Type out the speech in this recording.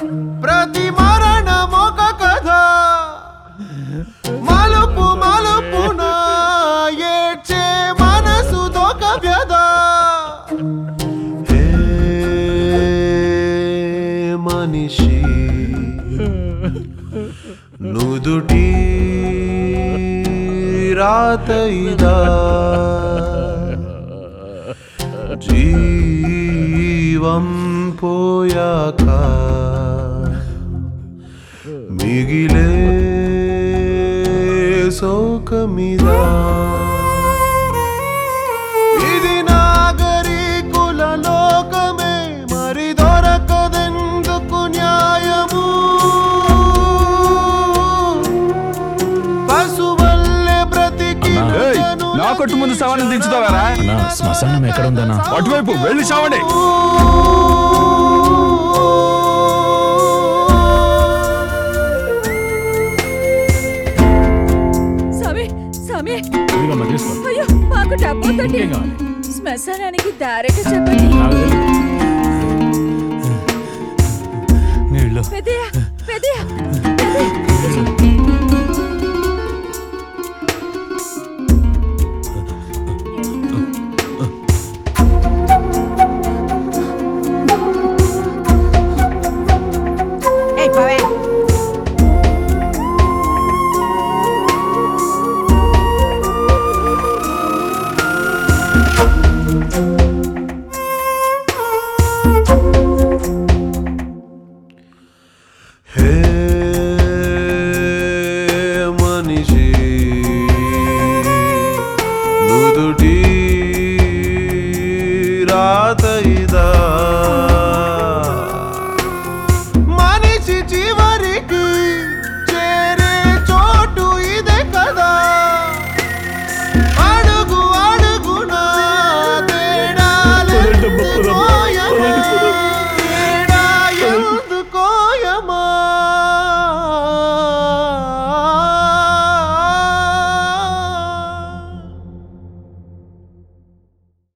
ప్రతి మరణమొక కథ మలుపు మలుపున ఏడ్చే మనసు దొక వ్యధ హే మనిషి నుదుటి రాత ఇదా జీవం పోయాక మిగిలే శోకమిదా ఇది నాగరికుల లోకమే మరి దొరకదెందుకు న్యాయము పశువల్లే బ్రతికి ఏయ్, నా కొట్టు ముందు శవాన్ని దించుతావారా అన్నా శ్మశానం ఎక్కడ ఉందన్నా అటువైపు వెళ్ళి చావండి స్వామి స్వామి ఇదిగోమ్మా, తీసుకో అయ్యో మాకు డబ్బు వద్దండి ఇంకేం కావాలి? శ్మశానానికి దారేట చెప్పండి నాకు తెలుసు. నీళ్ళు పెద్దయ్య పెద్దయ్య పెద్దయ్య,